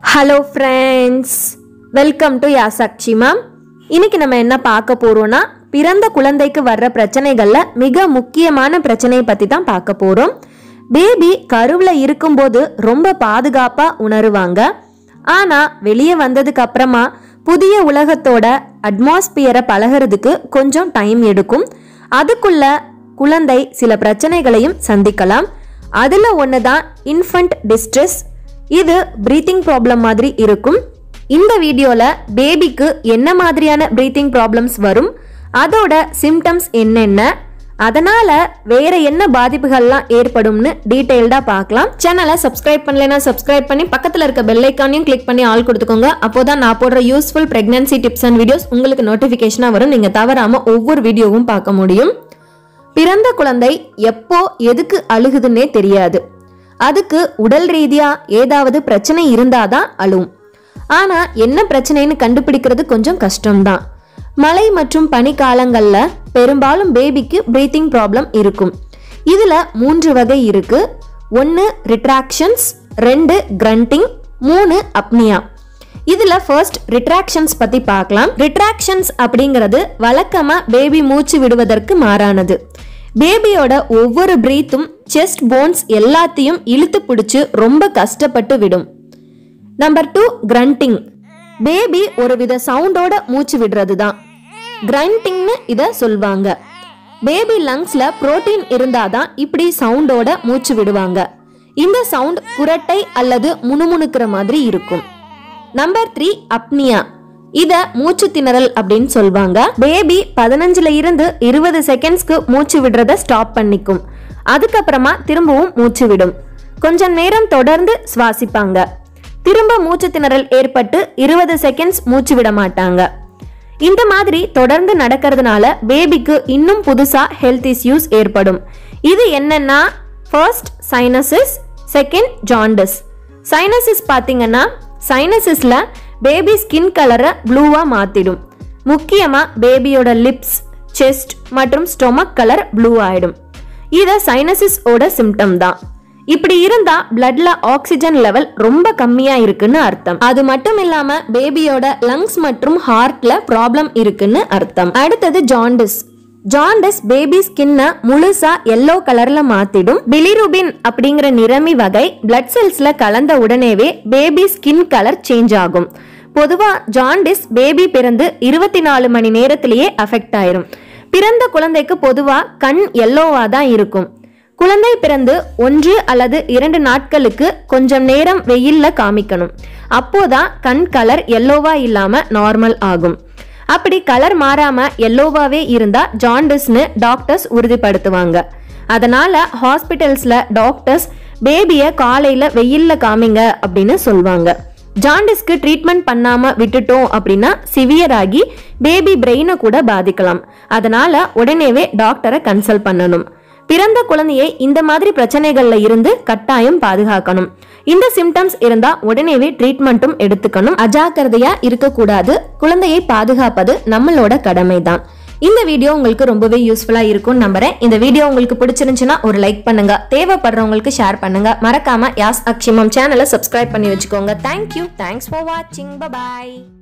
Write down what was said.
hello friends welcome to Yasakshi ma'am இன்னைக்கு நம்ம என்ன பார்க்க போறோம்னா பிறந்த குழந்தைக்கு வர்ற பிரச்சனைகள்ல மிக முக்கியமான பிரச்சனையை பத்தி தான் பார்க்க போறோம் பேபி கருவில் இருக்கும்போது ரொம்ப பாதுகாப்பா உணருவாங்க ஆனா வெளியே வந்ததுக்கு அப்புறமா புதிய உலகத்தோட அட்மாஸ்பியரை பழகிறதுக்கு கொஞ்சம் டைம் எடுக்கும் அதுக்குள்ள குழந்தை சில பிரச்சனைகளையும் சந்திக்கலாம் அதுல ஒன்று தான் இன்ஃபண்ட் டிஸ்ட்ரெஸ் இது பிரீத்திங் ப்ராப்ளம் மாதிரி இருக்கும் இந்த வீடியோல பேபிக்கு என்ன மாதிரியான பிரீத்திங் ப்ராப்ளம்ஸ் வரும் அதோட சிம்டம்ஸ் என்னென்ன அதனால வேற என்ன பாதிப்புகள்லாம் ஏற்படும்னு டீடைல்டா பார்க்கலாம் சேனலை சப்ஸ்கிரைப் பண்ணலைன்னா சப்ஸ்கிரைப் பண்ணி பக்கத்துல இருக்க பெல் ஐக்கானையும் கிளிக் பண்ணி ஆல் கொடுத்துக்கோங்க அப்போதான் நான் போடுற useful pregnancy tips and videos உங்களுக்கு நோட்டிஃபிகேஷனா வரும் நீங்க தவறாம ஒவ்வொரு வீடியோவும் பார்க்க முடியும் பிறந்த குழந்தை எப்போ எதுக்கு அழுகுதுன்னே தெரியாது அதுக்கு உடல் ரீதியா ஏதாவது பிரச்சனை இருந்தாதான் அழுவும் ஆனா என்ன பிரச்சனைன்னு கண்டுபிடிக்கிறது கொஞ்சம் கஷ்டம்தான் மழை மற்றும் பனிக்காலங்கள்ல பெரும்பாலும் பேபிக்கு பிரீத்திங் ப்ராப்ளம் இருக்கும் இதுல மூன்று வகை இருக்கு ஒன்று ரிட்ராக்ஷன்ஸ் ரெண்டு கிரண்டிங் மூணு அப்னியா இதுல ஃபர்ஸ்ட் ரிட்ராக்ஷன்ஸ் பத்தி பார்க்கலாம் ரிட்ராக்ஷன்ஸ் அப்படிங்கிறது வழக்கமா பேபி மூச்சு விடுவதற்கு மாறானது பேபியோட ஒவ்வொரு பிரீத்தும் செஸ்ட் போன்ஸ் எல்லாத்தையும் இழுத்து பிடிச்சு ரொம்ப கஷ்டப்பட்டு விடும் நம்பர் டூ கிரண்டிங் பேபி ஒரு வித சவுண்டோட மூச்சு விடுறது தான் கிரண்டிங்னு இதை சொல்வாங்க பேபி லங்ஸ்ல புரோட்டீன் இருந்தாதான் இப்படி சவுண்டோட மூச்சு விடுவாங்க இந்த சவுண்ட் குரட்டை அல்லது முணுமுணுக்கிற மாதிரி இருக்கும் நம்பர் த்ரீ அப்னியா இத மூச்சு திணறல் அப்படின்னு சொல்வாங்க பேபி பதினஞ்சுல இருந்து இருபது செகண்ட்ஸ்க்கு மூச்சு விடுறத ஸ்டாப் பண்ணிக்கும் அதுக்கப்புறமா திரும்பவும் மூச்சு விடும் கொஞ்சம் நேரம் தொடர்ந்து சுவாசிப்பாங்க திரும்ப மூச்சு திணறல் ஏற்பட்டு இருபது செகண்ட்ஸ் மூச்சு விட மாட்டாங்க இந்த மாதிரி தொடர்ந்து நடக்கிறதுனால பேபிக்கு இன்னும் புதுசா ஹெல்த் இஸ்யூஸ் ஏற்படும் இது என்னன்னா first cyanosis second jaundice cyanosis பார்த்தீங்கன்னா சைனசிஸ்ல பேபி ஸ்கின் கலரை ப்ளூவா மாத்திடும் முக்கியமா பேபியோட லிப்ஸ் செஸ்ட் மற்றும் ஸ்டொமக் கலர் ப்ளூ ஆயிடும் இது சைனசிஸ் ஓட சிம்டம் தான் இப்படி இருந்தா பிளட்ல ஆக்சிஜன் லெவல் ரொம்ப கம்மியா இருக்குன்னு அர்த்தம் அது மட்டும் இல்லாம பேபியோட லங்ஸ் மற்றும் ஹார்ட்ல ப்ராப்ளம் இருக்குன்னு அர்த்தம் அடுத்தது ஜாண்டிஸ் ஜாண்டிஸ் பேபி ஸ்கின்ன முழுசா எல்லோ கலர்ல மாத்திடும் பிலிருபின் அப்படிங்கிற நிறமி வகை பிளட் செல்ஸ்ல கலந்த உடனேவே பேபி ஸ்கின் கலர் சேஞ்ச் ஆகும் பொதுவா ஜாண்டிஸ் பேபி பிறந்து இருபத்தி நாலு மணி நேரத்திலேயே அஃபெக்ட் ஆயிரும் பிறந்த குழந்தைக்கு பொதுவா கண் எல்லோவா தான் இருக்கும் குழந்தை பிறந்து ஒன்று அல்லது இரண்டு நாட்களுக்கு கொஞ்சம் நேரம் வெயில்ல காமிக்கணும் அப்போதான் கண் கலர் எல்லோவா இல்லாம நார்மல் ஆகும் அப்படி கலர் மாறாம எல்லோவாவே இருந்தா ஜாண்டிஸ்னு டாக்டர்ஸ் உறுதிப்படுத்துவாங்க அதனால ஹாஸ்பிட்டல்ஸ்ல டாக்டர்ஸ் பேபிய காலையில வெயில்ல காமிங்க அப்படின்னு சொல்வாங்க ஜாண்டிஸ்க்கு ட்ரீட்மெண்ட் பண்ணாம விட்டுட்டோம் அப்படின்னா சிவியர் ஆகி பேபி பிரெயினை கூட பாதிக்கலாம் அதனால உடனேவே டாக்டரை கன்சல்ட் பண்ணணும் பிறந்த குழந்தையை இந்த மாதிரி பிரச்சனைகள்ல இருந்து கட்டாயம் பாதுகாக்கணும் இந்த சிம்டம்ஸ் இருந்தா உடனேவே ட்ரீட்மெண்ட்டும் எடுத்துக்கணும் அஜாக்கிரதையா இருக்கக்கூடாது குழந்தையை பாதுகாப்பது நம்மளோட கடமைதான் இந்த வீடியோ உங்களுக்கு ரொம்பவே யூஸ்ஃபுல்லா இருக்கும் நம்புறேன் இந்த வீடியோ உங்களுக்கு பிடிச்சிருந்துச்சுன்னா ஒரு லைக் பண்ணுங்க தேவைப்படுறவங்களுக்கு ஷேர் பண்ணுங்க மறக்காம யாஸ் அக்ஷிமம் சேனலை சப்ஸ்கிரைப் பண்ணி வச்சுக்கோங்க தேங்க்யூ தேங்க்ஸ் ஃபார் வாட்சிங் பாய்